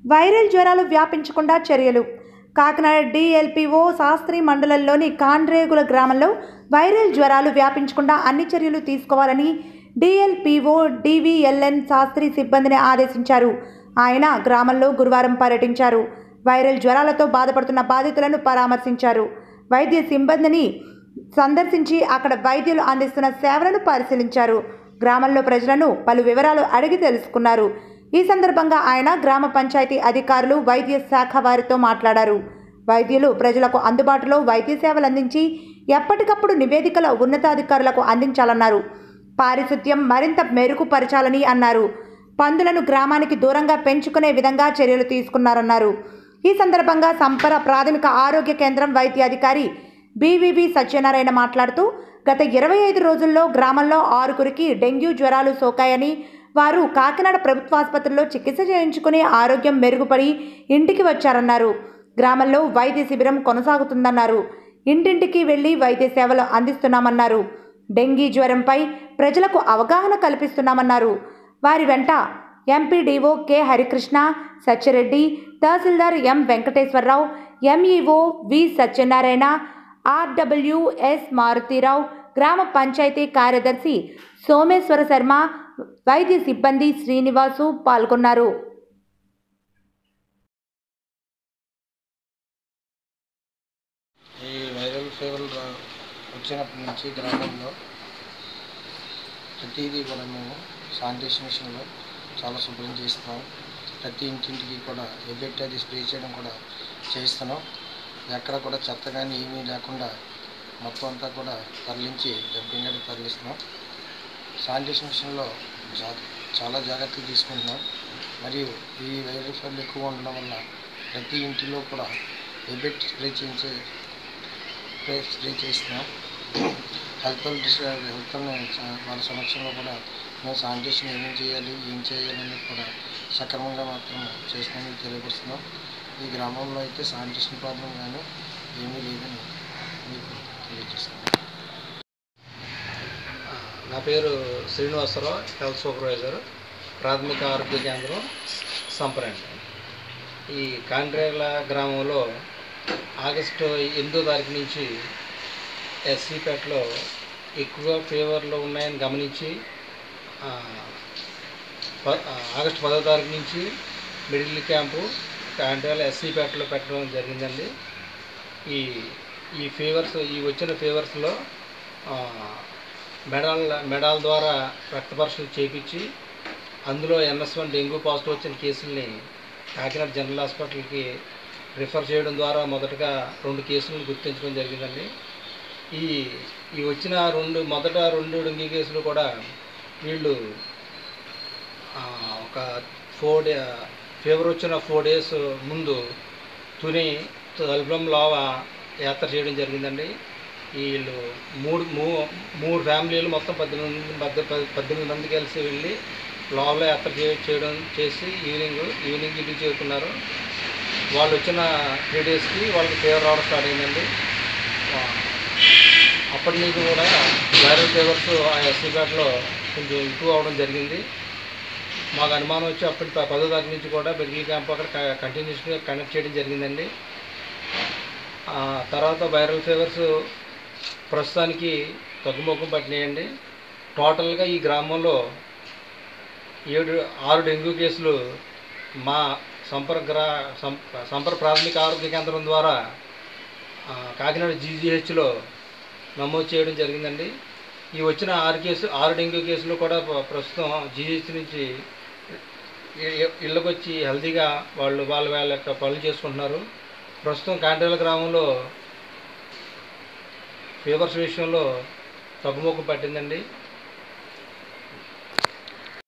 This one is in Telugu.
వైరల్ జ్వరాలు వ్యాపించకుండా చర్యలు కాకినాడ డిఎల్పిఓ శాస్త్రి మండలంలోని కాండ్రేగుల గ్రామంలో వైరల్ జ్వరాలు వ్యాపించకుండా అన్ని చర్యలు తీసుకోవాలని డిఎల్పిఓ డివిఎల్ఎన్ శాస్త్రి సిబ్బందిని ఆదేశించారు ఆయన గ్రామంలో గురువారం పర్యటించారు వైరల్ జ్వరాలతో బాధపడుతున్న బాధితులను పరామర్శించారు వైద్య సిబ్బందిని సందర్శించి అక్కడ వైద్యులు అందిస్తున్న సేవలను పరిశీలించారు గ్రామంలో ప్రజలను పలు వివరాలు అడిగి తెలుసుకున్నారు ఈ సందర్భంగా ఆయన గ్రామ పంచాయతీ అధికారులు వైద్య శాఖ వారితో మాట్లాడారు వైద్యులు ప్రజలకు అందుబాటులో వైద్య సేవలు అందించి ఎప్పటికప్పుడు నివేదికల ఉన్నతాధికారులకు అందించాలన్నారు పారిశుద్ధ్యం మరింత మెరుగుపరచాలని అన్నారు పందులను గ్రామానికి దూరంగా పెంచుకునే విధంగా చర్యలు తీసుకున్నారన్నారు ఈ సందర్భంగా సంపర ప్రాథమిక ఆరోగ్య కేంద్రం వైద్య అధికారి బీవీబీ సత్యనారాయణ మాట్లాడుతూ గత ఇరవై ఐదు రోజుల్లో గ్రామంలో ఆరుగురికి డెంగ్యూ జ్వరాలు సోకాయని వారు కాకినాడ ప్రభుత్వాసుపత్రిలో చికిత్స చేయించుకుని ఆరోగ్యం మెరుగుపడి ఇంటికి వచ్చారన్నారు గ్రామంలో వైద్య శిబిరం కొనసాగుతుందన్నారు ఇంటింటికి వెళ్లి వైద్య సేవలు అందిస్తున్నామన్నారు డెంగీ జ్వరంపై ప్రజలకు అవగాహన కల్పిస్తున్నామన్నారు వారి వెంట MPDO K Harikrishna Satya Reddy tahsildar M Venkateswara Rao MEO V Satyanarayana RWS Maruti Rao గ్రామ పంచాయతీ కార్యదర్శి సోమేశ్వర శర్మ వైద్య సిబ్బంది శ్రీనివాసు పాల్గొన్నారు ఈ వైరల్ ఫీవర్ రా- వచ్చినప్పటి నుంచి గ్రామంలో ప్రతిదీ కూడా మేము శానిటేషన్ విషయంలో చాలా శుభ్రం చేస్తున్నాం ప్రతి ఇంటింటికి కూడా ఎబెట్ అది స్ప్రే చేయడం కూడా చేస్తున్నాం ఎక్కడ కూడా చెత్త కానీ ఏమీ లేకుండా మొత్తం అంతా కూడా తరలించి డబ్బింగడి తరలిస్తున్నాం శానిటేషన్ విషయంలో జా- చాలా జాగ్రత్తలు తీసుకుంటున్నాం మరియు ఈ వైరల్ ఫీవర్ ఎక్కువ ఉండడం వల్ల ప్రతి ఇంటిలో కూడా ఎబెట్ స్ప్రే చేయించే స్ప్రే స్ప్రే చేస్తున్నాం హెల్త్ హెల్త్ వాళ్ళ సమక్షంలో కూడా మేము శానిటేషన్ ఏమేం చేయాలి ఏం చేయాలి అనేది కూడా సక్రమంగా మాత్రం చేస్తున్నామని తెలియపరుస్తున్నాం ఈ గ్రామంలో అయితే శానిటేషన్ ప్రాబ్లం కానీ ఏమీ లేదని మీకు తెలియజేస్తున్నాం నా పేరు శ్రీనివాసరావు హెల్త్ సూపర్వైజర్ ప్రాథమిక ఆరోగ్య కేంద్రం సంపరండి ఈ కాండ్రేల గ్రామంలో ఆగస్టు ఎనిమిదో తారీఖు నుంచి ఎస్సీపేటలో ఎక్కువ ఫీవర్లు ఉన్నాయని గమనించి ఆ, ప- ఆ, ఆగస్టు పదో తారీఖు నుంచి మిడిల్ క్యాంపు కాండ్రేల ఎస్సీపేటలో పెట్టడం జరిగిందండి ఈ ఈ ఫీవర్స్ ఈ వచ్చిన ఫీవర్స్లో మెడాల్ మెడాల్ ద్వారా రక్త పరీక్షలు చేపించి అందులో ఎన్ఎస్ వన్ డెంగ్యూ పాజిటివ్ వచ్చిన కేసుల్ని కాకినాడ జనరల్ హాస్పిటల్కి రిఫర్ చేయడం ద్వారా మొదటగా రెండు కేసులను గుర్తించడం జరిగిందండి ఈ ఈ వచ్చిన రెండు మొదట రెండు డెంగ్యూ కేసులు కూడా వీళ్ళు ఆ, ఒక ఫోర్ డే ఫీవర్ వచ్చిన ఫోర్ డేస్ ముందు తుని తలుపులం లోవ యాత్ర చేయడం జరిగిందండి వీళ్ళు మూడు మూ మూడు ఫ్యామిలీలు మొత్తం పద్దెనిమిది మంది పద్దె ప- పద్దెనిమిది మంది కలిసి వెళ్ళి లోపల యాత్ర చే- చేయడం చేసి ఈవినింగ్ ఈవినింగ్ ఇంటికి చేరుకున్నారు వాళ్ళు వచ్చిన త్రీ డేస్కి వాళ్ళకి ఫీవర్ రావడం స్టార్ట్ అయిందండి ఆ, అప్పటి నుంచి కూడా వైరల్ ఫీవర్స్ ఆ ఎస్సీపేటలో కొంచెం ఎక్కువ అవడం జరిగింది మాకు అనుమానం వచ్చి అప్పటి ప- పదో తారీఖు నుంచి కూడా మెడికల్ క్యాంప్ అక్కడ కంటిన్యూస్గా కండక్ట్ చేయడం జరిగిందండి ఆ తర్వాత వైరల్ ఫీవర్స్ ప్రస్తుతానికి తగ్గుముఖం పట్టినాయండి టోటల్గా ఈ గ్రామంలో ఏడు ఆరు డెంగ్యూ కేసులు మా సంపర్క గ్రా సం- సంపర్క ప్రాథమిక ఆరోగ్య కేంద్రం ద్వారా ఆ, కాకినాడ జీజీహెచ్లో నమోదు చేయడం జరిగిందండి ఈ వచ్చిన ఆరు కేసు ఆరు డెంగ్యూ కేసులు కూడా ప్ర- ప్రస్తుతం జీహెచ్ నుంచి ఇ- ఇ- ఇళ్ళకి వచ్చి హెల్తీగా వాళ్ళు వాళ్ళ వాళ్ళ యొక్క పనులు చేసుకుంటున్నారు ప్రస్తుతం కాండ్రేల గ్రామంలో ఫీవర్స్ విషయంలో తగ్గుముఖం పట్టిందండి